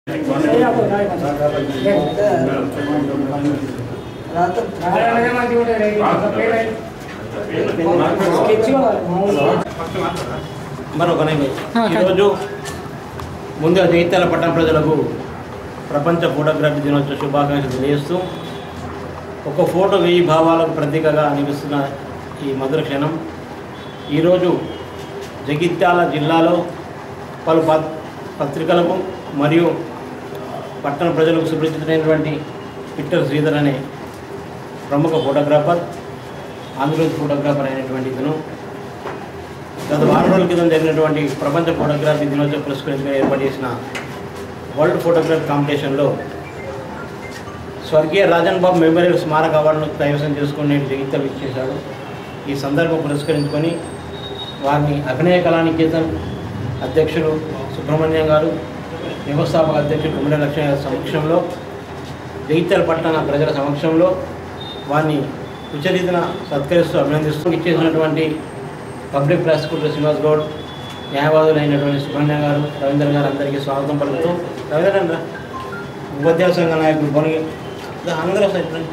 మరొక నైవేద్యం ఈరోజు ముందుగా జగిత్యాల పట్టణ ప్రజలకు ప్రపంచ ఫోటోగ్రఫీ దినోత్సవ శుభాకాంక్షలు తెలియజేస్తూ ఒక ఫోటో వెయ్యి భావాలకు ప్రతీకగా అనిపిస్తున్న ఈ మధుర క్షణం ఈరోజు జగిత్యాల జిల్లాలో పలు ప- పత్రికలకు మరియు పట్టణ ప్రజలకు సుపరిచితమైనటువంటి పిట్టర్ శ్రీధర్ అనే ప్రముఖ ఫోటోగ్రాఫర్ ఆంధ్రప్రదేశ్ ఫోటోగ్రాఫర్ అయినటువంటి ఇతను గత వారం రోజుల క్రితం జరిగినటువంటి ప్రపంచ ఫోటోగ్రఫీ దినోత్సవం పురస్కరించుకొని ఏర్పాటు చేసిన వరల్డ్ ఫోటోగ్రఫీ కాంపిటీషన్లో స్వర్గీయ రాజన్ బాబు మెమోరియల్ స్మారక అవార్డును కైవసం చేసుకుని జగిత్యాలు ఇచ్చేశాడు ఈ సందర్భం పురస్కరించుకొని వారిని అభినయ కళానికేతన్ అధ్యక్షులు సుబ్రహ్మణ్యం గారు వ్యవస్థాపక అధ్యక్షుడు కుమిడ లక్ష్మణ గారి సమక్షంలో జగిత్యాల పట్టణ ప్రజల సమక్షంలో వారిని ఉచరీతన సత్కరిస్తూ అభినందిస్తూ ఇచ్చేసినటువంటి పబ్లిక్ ప్రాసిక్యూటర్ శ్రీనివాస్ గౌడ్ న్యాయవాదులు అయినటువంటి సుబ్రహ్మణ్య గారు రవీంద్ర గారు అందరికీ స్వాగతం పలుకుతూ రవీంద్ర ఉపాధ్యాయ సంఘ నాయకులు కొని అందరూ ఒకసారి రండి.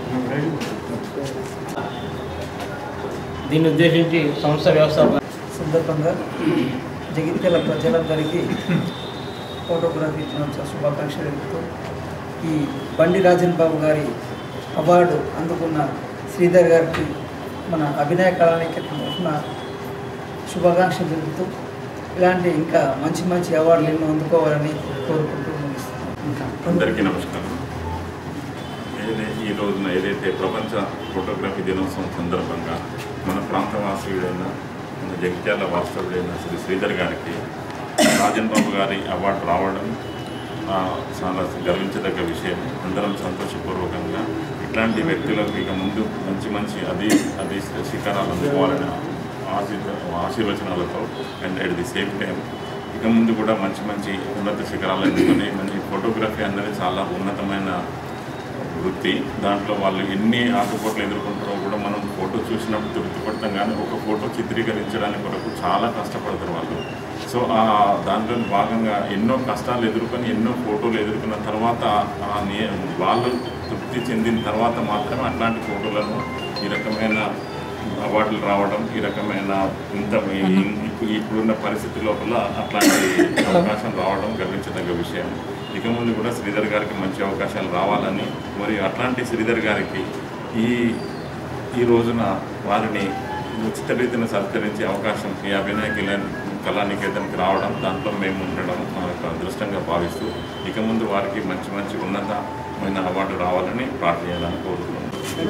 దీన్ని ఉద్దేశించి సంస్థ వ్యవస్థాపక సందర్భంగా జగిత్యాల ప్రజలందరికీ ఫోటోగ్రఫీ దినోత్సవ శుభాకాంక్షలు తెలుపుతూ ఈ బండి రాజన్ బాబు గారి అవార్డు అందుకున్న శ్రీధర్ గారికి మన అభినయ కళానికి తరఫున శుభాకాంక్షలు తెలుపుతూ ఇలాంటి ఇంకా మంచి మంచి అవార్డులు ఎన్నో అందుకోవాలని కోరుకుంటూ ముగిస్తున్నాను అందరికీ నమస్కారం ఏదై ఈ రోజున ఏదైతే ప్రపంచ ఫోటోగ్రఫీ దినోత్సవం సందర్భంగా మన ప్రాంత వాసీయుడైన మన జగిత్యాల వాస్తవుడైన శ్రీ శ్రీధర్ గారికి రాజన్ బాబు గారి అవార్డు రావడం ఆ, చాలా గర్వించదగ్గ విషయం అందరం సంతోషపూర్వకంగా ఇట్లాంటి వ్యక్తులకు ఇక ముందు మంచి మంచి అది అది శిఖరాలు అందుకోవాలని ఆశీ ఆశీర్వచనాలతో and at the same time ఇక ముందు కూడా మంచి మంచి ఉన్నత శిఖరాలు అందుకుని మంచి ఫోటోగ్రఫీ అన్నది చాలా ఉన్నతమైన వృత్తి దాంట్లో వాళ్ళు ఎన్ని ఆకుపోట్లు ఎదుర్కొంటారో కూడా మనం ఫోటో చూసినప్పుడు తృప్తి పడతాం కానీ ఒక ఫోటో చిత్రీకరించడానికి కొరకు చాలా కష్టపడతారు వాళ్ళు సో ఆ దాంట్లో భాగంగా ఎన్నో కష్టాలు ఎదుర్కొని ఎన్నో ఫోటోలు ఎదుర్కొన్న తర్వాత ఆ నే- వాళ్ళు తృప్తి చెందిన తర్వాత మాత్రమే అట్లాంటి ఫోటోలను ఈ రకమైన అవార్డులు రావడం ఈ రకమైన ఇంత ఈ- ఇప్పుడు ఇప్పుడున్న పరిస్థితి లోపల అట్లాంటి అవకాశం రావడం గర్వించదగ్గ విషయం ఇక ముందు కూడా శ్రీధర్ గారికి మంచి అవకాశాలు రావాలని మరియు అట్లాంటి శ్రీధర్ గారికి ఈ ఈ రోజున వారిని ఉచిత రీతిని సత్కరించే అవకాశం ఈ అభినయ కిలా- కళానికేతన్కి రావడం దాంట్లో మేము ఉండడం మా యొక్క అదృష్టంగా భావిస్తూ ఇక ముందు వారికి మంచి మంచి ఉన్నతమైన అవార్డు రావాలని ప్రార్థించాలని కోరుతున్నాను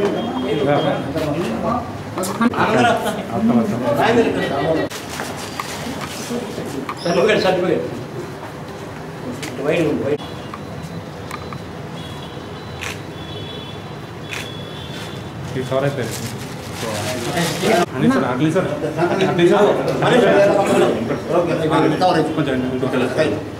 సర్టిఫికేట్ సర్టిఫికేట్ వైడ్ వైడ్ ఈ కవర్ అయిపోయింది Atlee sir Atlee sir Atlee sir కొంచెం ఇంకొక